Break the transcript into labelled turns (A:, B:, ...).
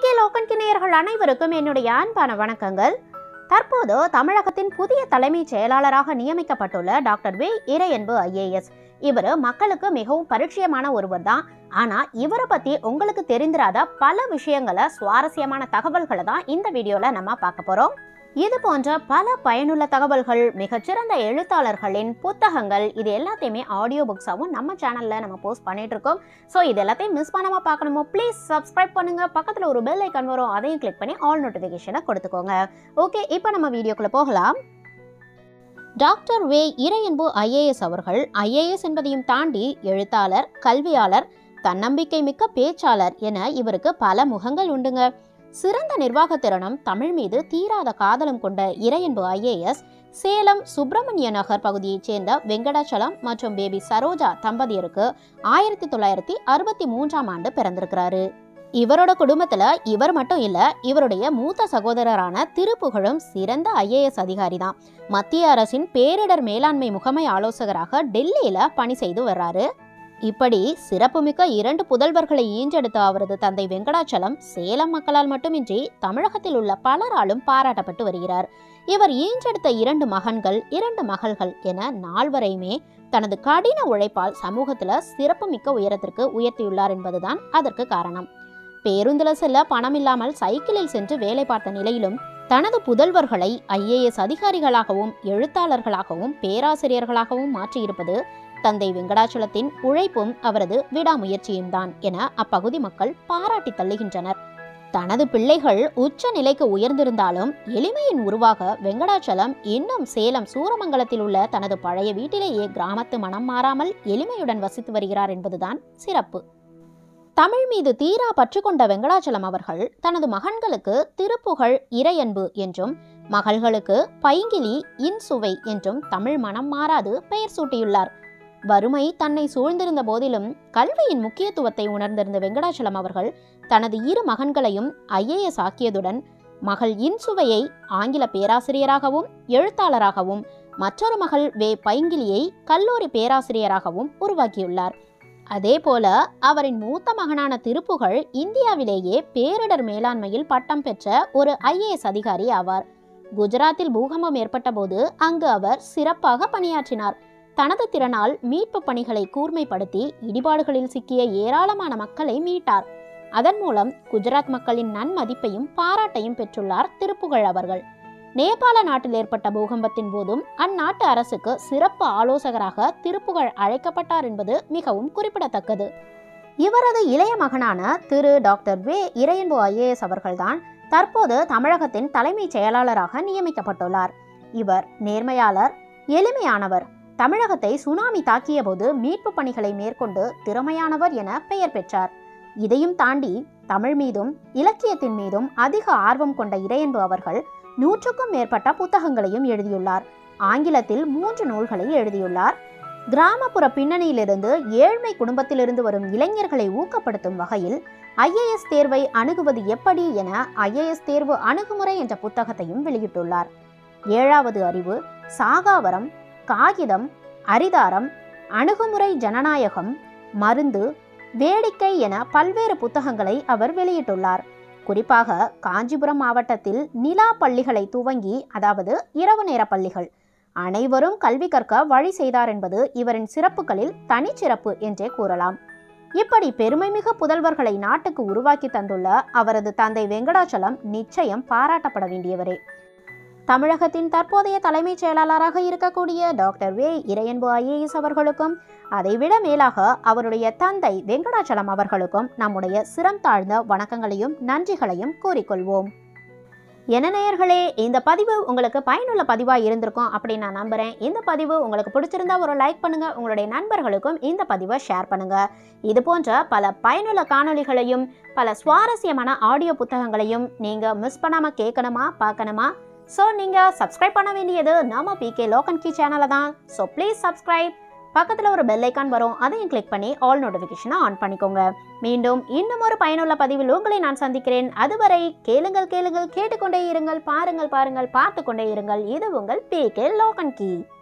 A: PK லோக்கன் நேயர்கள் அனைவருக்கும் என்னுடைய அன்பான வணக்கங்கள் தற்போது தமிழகத்தின் புதிய தலைமைச் செயலாளராக நியமிக்கப்பட்டுள்ள டாக்டர் வே இறையன்பு ஐஏஎஸ் இவர் மக்களுக்கு மிகவும் பரிச்சயமான ஒருவர் தான் ஆனா இவரை பத்தி உங்களுக்கு தெரிந்திராத பல விஷயங்களை சுவாரஸ்யமான தகவல்களை தான் இந்த வீடியோல நம்ம பார்க்க போறோம் இது போன்ற பல பயனுள்ள தகவல்கள் மிகச்சிறந்த எழுத்தாளர்களின் புத்தகங்கள் இது எல்லாத்தையுமே ஆடியோ புக்ஸாகவும் நம்ம சேனல்ல நம்ம போஸ்ட் பண்ணிட்டு இருக்கோம் ஸோ இது எல்லாத்தையும் மிஸ் பண்ணாம பார்க்கணுமோ ப்ளீஸ் சப்ஸ்கிரைப் பண்ணுங்க பக்கத்துல ஒரு பெல் ஐக்கான் வரும் அதையும் கிளிக் பண்ணி ஆல் நோட்டிஃபிகேஷனை கொடுத்துக்கோங்க ஓகே இப்போ நம்ம வீடியோக்குள்ள போகலாம் டாக்டர் வே இறையன்பு ஐஏஎஸ் அவர்கள் ஐஏஎஸ் என்பதையும் தாண்டி எழுத்தாளர் கல்வியாளர் தன்னம்பிக்கை மிக்க பேச்சாளர் என இவருக்கு பல முகங்கள் உண்டுங்க சிறந்த நிர்வாக திறனும் தமிழ் மீது தீராத காதலும் கொண்ட இறையன்பு ஐஏஎஸ் சேலம் சுப்பிரமணிய நகர் பகுதியைச் சேர்ந்த வெங்கடாச்சலம் மற்றும் பேபி சரோஜா தம்பதியருக்கு ஆயிரத்தி தொள்ளாயிரத்தி அறுபத்தி மூன்றாம் ஆண்டு பிறந்திருக்கிறாரு இவரோட குடும்பத்துல இவர் மட்டும் இல்ல இவருடைய மூத்த சகோதரரான திருப்புகழும் சிறந்த ஐஏஎஸ் அதிகாரி தான் மத்திய அரசின் பேரிடர் மேலாண்மை முகமை ஆலோசகராக டெல்லியில பணி செய்து வர்றாரு இப்படி சிறப்புமிக்க இரண்டு புதல்வர்களை ஈன்றெடுத்த அவரது தந்தை வெங்கடாச்சலம் சேலம் மக்களால் மட்டுமின்றி தமிழகத்தில் உள்ள பலராலும் பாராட்டப்பட்டு வருகிறார் இவர் ஈன்றெடுத்த இரண்டு மகன்கள் இரண்டு மகள்கள் என நால்வரையுமே தனது கடின உழைப்பால் சமூகத்துல சிறப்புமிக்க உயரத்திற்கு உயர்த்தியுள்ளார் என்பதுதான் அதற்கு காரணம் பேருந்துல செல்ல பணம் இல்லாமல் சைக்கிளில் சென்று வேலை பார்த்த நிலையிலும் தனது புதல்வர்களை ஐஏஎஸ் அதிகாரிகளாகவும் எழுத்தாளர்களாகவும் பேராசிரியர்களாகவும் மாற்றியிருப்பது தந்தை வெங்கடாச்சலத்தின் உழைப்பும் அவரது விடாமுயற்சியும் தான் என அப்பகுதி மக்கள் பாராட்டி தள்ளுகின்றனர் தனது பிள்ளைகள் உச்ச நிலைக்கு உயர்ந்திருந்தாலும் எளிமையின் உருவாக வெங்கடாச்சலம் இன்னும் சேலம் சூரமங்கலத்தில் உள்ள தனது பழைய வீட்டிலேயே கிராமத்து மனம் மாறாமல் எளிமையுடன் வசித்து வருகிறார் என்பதுதான் சிறப்பு தமிழ் மீது தீரா பற்று கொண்ட வெங்கடாச்சலம் அவர்கள் தனது மகன்களுக்கு திருப்புகழ் இறையன்பு என்றும் மகள்களுக்கு பைங்கிலி இன்சுவை என்றும் தமிழ் மனம் மாறாது பெயர் சூட்டியுள்ளார் வறுமை தன்னை சூழ்ந்திருந்த போதிலும் கல்வியின் முக்கியத்துவத்தை உணர்ந்திருந்த வெங்கடாச்சலம் அவர்கள் தனது இரு மகன்களையும் ஐஏஎஸ் ஆக்கியதுடன் மகள் இன்சுவையை ஆங்கில பேராசிரியராகவும் எழுத்தாளராகவும் மற்றொரு மகள் வே பைங்கிலியை கல்லூரி பேராசிரியராகவும் உருவாக்கியுள்ளார் அதே போல அவரின் மூத்த மகனான திருப்புகழ் இந்தியாவிலேயே பேரிடர் மேலாண்மையில் பட்டம் பெற்ற ஒரு ஐஏஎஸ் அதிகாரி ஆவார் குஜராத்தில் பூகம்பம் ஏற்பட்ட போது அங்கு அவர் சிறப்பாக பணியாற்றினார் தனது திறனால் மீட்பு பணிகளை கூர்மைப்படுத்தி இடிபாடுகளில் சிக்கிய ஏராளமான மக்களை மீட்டார் அதன் மூலம் குஜராத் மக்களின் நன்மதிப்பையும் பாராட்டையும் பெற்றுள்ளார் திருப்புகழ் அவர்கள் நேபாள நாட்டில் ஏற்பட்ட பூகம்பத்தின் போதும் அந்நாட்டு அரசுக்கு சிறப்பு ஆலோசகராக திருப்புகழ் அழைக்கப்பட்டார் என்பது மிகவும் குறிப்பிடத்தக்கது இவரது இளைய மகனான திரு டாக்டர் வே இறையன்பு ஐஏஎஸ் அவர்கள்தான் தற்போது தமிழகத்தின் தலைமைச் செயலாளராக நியமிக்கப்பட்டுள்ளார் இவர் நேர்மையாளர் எளிமையானவர் தமிழகத்தை சுனாமி தாக்கிய போது மீட்பு பணிகளை மேற்கொண்டு திறமையானவர் என பெயர் பெற்றார் இதையும் தாண்டி தமிழ் மீதும் இலக்கியத்தின் மீதும் அதிக ஆர்வம் கொண்ட இறையன்பு அவர்கள் நூற்றுக்கும் மேற்பட்ட புத்தகங்களையும் எழுதியுள்ளார் ஆங்கிலத்தில் மூன்று நூல்களை எழுதியுள்ளார் கிராமப்புற பின்னணியிலிருந்து ஏழ்மை குடும்பத்திலிருந்து வரும் இளைஞர்களை ஊக்கப்படுத்தும் வகையில் ஐஏஎஸ் தேர்வை அணுகுவது எப்படி என ஐஏஎஸ் தேர்வு அணுகுமுறை என்ற புத்தகத்தையும் வெளியிட்டுள்ளார் ஏழாவது அறிவு சாகாவரம் காகிதம் அரிதாரம் அணுகுமுறை ஜனநாயகம் மருந்து வேடிக்கை என பல்வேறு புத்தகங்களை அவர் வெளியிட்டுள்ளார் குறிப்பாக காஞ்சிபுரம் மாவட்டத்தில் நிலா பள்ளிகளை துவங்கி அதாவது இரவு நேர பள்ளிகள் அனைவரும் கல்வி கற்க வழி செய்தார் என்பது இவரின் சிறப்புகளில் தனிச்சிறப்பு என்றே கூறலாம் இப்படி பெருமைமிகு புதல்வர்களை நாட்டுக்கு உருவாக்கி தந்துள்ள அவரது தந்தை வெங்கடாச்சலம் நிச்சயம் பாராட்டப்பட வேண்டியவரே தமிழகத்தின் தற்போதைய தலைமைச் செயலாளராக இருக்கக்கூடிய டாக்டர் வே இறையன்பு ஐஏஎஸ் அவர்களுக்கும் அதைவிட மேலாக அவருடைய தந்தை வெங்கடாச்சலம் அவர்களுக்கும் நம்முடைய சிரம் தாழ்ந்த வணக்கங்களையும் நன்றிகளையும் கூறிக்கொள்வோம் என்ன நேயர்களே இந்த பதிவு உங்களுக்கு பயனுள்ள பதிவாக இருந்திருக்கும் அப்படின்னு நான் நம்புறேன் இந்த பதிவு உங்களுக்கு பிடிச்சிருந்தா ஒரு லைக் பண்ணுங்க உங்களுடைய நண்பர்களுக்கும் இந்த பதிவை ஷேர் பண்ணுங்க இது போன்ற பல பயனுள்ள காணொளிகளையும் பல சுவாரஸ்யமான ஆடியோ புத்தகங்களையும் நீங்க மிஸ் பண்ணாம கேட்கணுமா பார்க்கணுமா ஸோ நீங்கள் சப்ஸ்கிரைப் பண்ண வேண்டியது நாம பிகே லோக்கன் கீ சேனலை தான் ஸோ ப்ளீஸ் சப்ஸ்கிரைப் பக்கத்தில் ஒரு பெல் ஐக்கான் வரும் அதையும் கிளிக் பண்ணி ஆல் நோட்டிஃபிகேஷனை ஆன் பண்ணிக்கோங்க மீண்டும் இன்னும் ஒரு பயனுள்ள பதிவில் உங்களை நான் சந்திக்கிறேன் அதுவரை கேளுங்கள் கேளுங்கள் கேட்டுக்கொண்டே இருங்கள் பாருங்கள் பாருங்கள் பார்த்து கொண்டே இருங்கள் இது உங்கள் பிகே லோக்கன் கீ